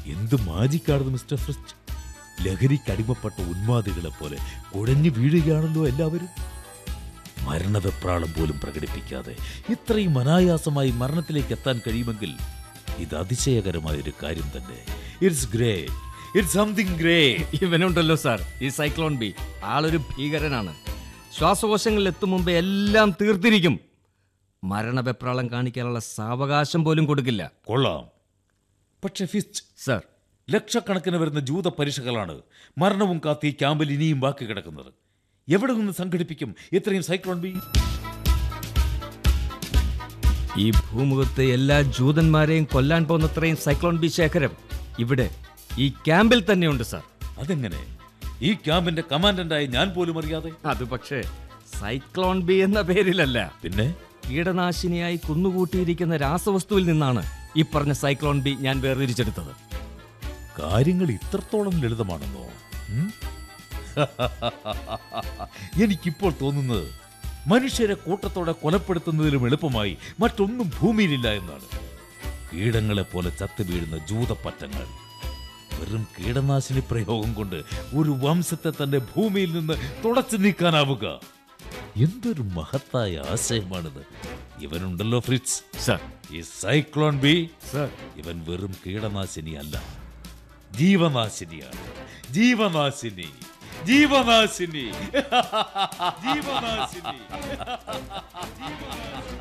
എന്ത് മാജിക്കാണ് mister Frist ലഹരിക്കടിമപ്പെട്ട ഉന്മാദികളെ പോലെ കുഴഞ്ഞു വീഴുകയാണല്ലോ എല്ലാവരും മരണവെപ്രാളം പോലും പ്രകടിപ്പിക്കാതെ ഇത്രയും അനായാസമായി മരണത്തിലേക്ക് എത്താൻ കഴിയുമെങ്കിൽ ഇത് അതിശയകരമായ ഒരു കാര്യം തന്നെ it's great it's something great ഇവനുണ്ടല്ലോ സാർ ഈ സൈക്ലോൺ ബി ആളൊരു ഭീകരനാണ് ശ്വാസകോശങ്ങളിൽ എത്തും മുമ്പേ എല്ലാം തീർത്തിരിക്കും മരണവെപ്രാളം കാണിക്കാനുള്ള സാവകാശം പോലും കൊടുക്കില്ല കൊള്ളാം പക്ഷെ ഫിസ്റ്റ് സാർ ലക്ഷക്കണക്കിന് വരുന്ന ജൂത പരീക്ഷകളാണ് മരണവും കാത്തി ഈ ക്യാമ്പിൽ ഇനിയും ബാക്കി കിടക്കുന്നത് എവിടെ നിന്ന് സംഘടിപ്പിക്കും ഇത്രയും സൈക്ലോൺ ബി ഈ ഭൂമുഖത്തെ എല്ലാ ജൂതന്മാരെയും കൊല്ലാൻ പോകുന്നത്രയും സൈക്ലോൺ ബി ശേഖരം ഇവിടെ ഈ ക്യാമ്പിൽ തന്നെയുണ്ട് സാർ അതെങ്ങനെ ഈ ക്യാമ്പിന്റെ കമാൻഡന്റായി ഞാൻ പോലും അറിയാതെ അത് പക്ഷേ സൈക്ലോൺ ബി എന്ന പേരിലല്ല പിന്നെ കീടനാശിനിയായി കുന്നുകൂട്ടിയിരിക്കുന്ന രാസവസ്തുവിൽ നിന്നാണ് ഈ പറഞ്ഞ സൈക്ലോൺ ബി ഞാൻ വേർതിരിച്ചെടുത്തത് കാര്യങ്ങൾ ഇത്രത്തോളം ലളിതമാണെന്നോ ഉം? എനിക്കിപ്പോൾ തോന്നുന്നത് മനുഷ്യരെ കൂട്ടത്തോടെ കൊലപ്പെടുത്തുന്നതിലും എളുപ്പമായി മറ്റൊന്നും ഭൂമിയിലില്ല എന്നാണ് കീടങ്ങളെ പോലെ ചത്തു വീഴുന്ന ജൂതപ്പറ്റങ്ങൾ വെറും കീടനാശിനി പ്രയോഗം കൊണ്ട് ഒരു വംശത്തെ തന്നെ ഭൂമിയിൽ നിന്ന് തുടച്ചു നീക്കാനാവുക എന്തൊരു മഹത്തായ ആശയമാണിത് ഇവനുണ്ടല്ലോ ഫ്രിറ്റ്സ് സാർ ഈ സൈക്ലോൺ ബി സാർ ഇവൻ വെറും കീടനാശിനി അല്ല ജീവനാശിനിയാണ് ജീവനാശിനി ജീവനാശിനി ജീവനാശിനി